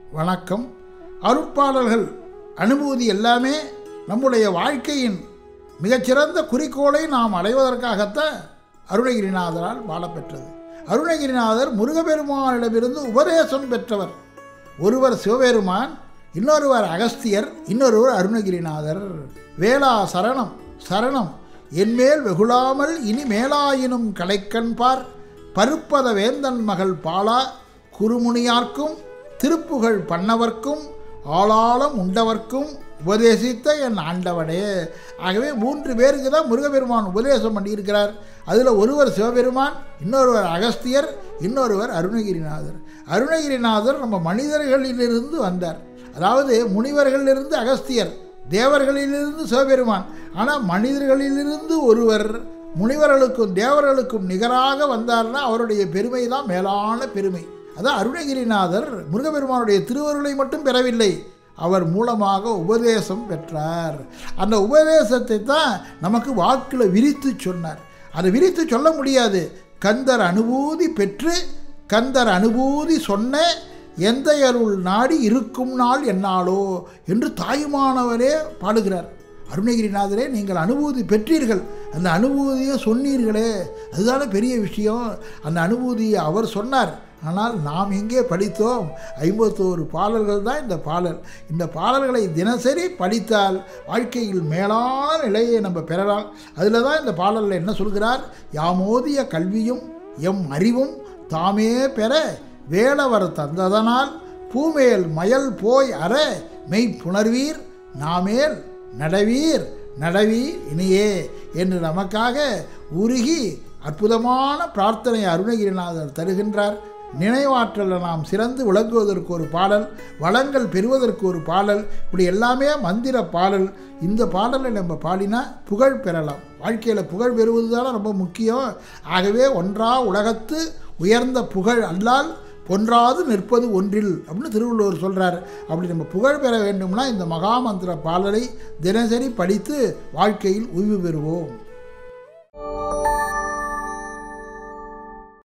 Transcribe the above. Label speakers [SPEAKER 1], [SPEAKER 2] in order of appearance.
[SPEAKER 1] வணக்கம் அருட்பாடல்கள் அனுபூதி எல்லாமே நம்முடைய வாழ்க்கையின் மிகச்சிறந்த குறிக்கோளை நாம் அடைவதற்காகத்தான் அருணகிரிநாதரால் வாழப்பெற்றது அருணகிரிநாதர் முருகப்பெருமானிடமிருந்து உபதேசம் பெற்றவர் ஒருவர் சிவபெருமான் இன்னொருவர் அகஸ்தியர் இன்னொருவர் அருணகிரிநாதர் வேளா சரணம் சரணம் என்மேல் வெகுளாமல் இனி மேலாயினும் கலைக்கண்பார் பருப்பத வேந்தன் மகள் பாலா குருமுனியார்க்கும் திருப்புகழ் பண்ணவர்க்கும் ஆளாளம் உண்டவர்க்கும் உபதேசித்த என் ஆண்டவனே ஆகவே மூன்று பேருக்கு தான் முருகப்பெருமான் உபதேசம் பண்ணியிருக்கிறார் அதில் ஒருவர் சிவபெருமான் இன்னொருவர் அகஸ்தியர் இன்னொருவர் அருணகிரிநாதர் அருணகிரிநாதர் நம்ம மனிதர்களிலிருந்து வந்தார் அதாவது முனிவர்களிலிருந்து அகஸ்தியர் தேவர்களிலிருந்து சிவபெருமான் ஆனால் மனிதர்களிலிருந்து ஒருவர் முனிவர்களுக்கும் தேவர்களுக்கும் நிகராக வந்தார்னா அவருடைய பெருமை தான் மேலான பெருமை அதான் அருணகிரிநாதர் முருகப்பெருமானுடைய திருவருளை மட்டும் பெறவில்லை அவர் மூலமாக உபதேசம் பெற்றார் அந்த உபதேசத்தை தான் நமக்கு வாக்கில் விரித்து சொன்னார் அதை விரித்து சொல்ல முடியாது கந்தர் அனுபூதி பெற்று கந்தர் அனுபூதி சொன்ன எந்த அருள் நாடி இருக்கும் நாள் என்னாலோ என்று தாயுமானவரே பாடுகிறார் அருணகிரிநாதரே நீங்கள் அனுபூதி பெற்றீர்கள் அந்த அனுபூதியை சொன்னீர்களே அதுதானே பெரிய விஷயம் அந்த அனுபூதியை அவர் சொன்னார் ஆனால் நாம் எங்கே படித்தோம் ஐம்பத்தோரு பாடல்கள் தான் இந்த பாடல் இந்த பாடல்களை தினசரி படித்தால் வாழ்க்கையில் மேலான நிலையை நம்ம பெறலாம் அதில் தான் இந்த பாடலில் என்ன சொல்கிறார் யாமோதிய கல்வியும் எம் அறிவும் தாமே பெற வேளவர் தந்ததனால் பூமேல் மயல் போய் அற மெய்ப்புணர்வீர் நாமேல் நடவீர் நடவீர் இனியே என்று நமக்காக உருகி அற்புதமான பிரார்த்தனை அருணகிரிநாதர் தருகின்றார் நினைவாற்றலில் நாம் சிறந்து விளங்குவதற்கு ஒரு பாடல் வளங்கள் பெறுவதற்கு ஒரு பாடல் இப்படி எல்லாமே மந்திர பாடல் இந்த பாடலை நம்ம பாடினா புகழ் பெறலாம் வாழ்க்கையில் புகழ் பெறுவது தானே ரொம்ப முக்கியம் ஆகவே ஒன்றா உலகத்து உயர்ந்த புகழ் அல்லால் பொன்றாது நிற்பது ஒன்றில் அப்படின்னு திருவள்ளுவர் சொல்கிறார் அப்படி நம்ம புகழ் பெற வேண்டும்னா இந்த மகாமந்திர பாடலை தினசரி படித்து வாழ்க்கையில் உய்வு பெறுவோம்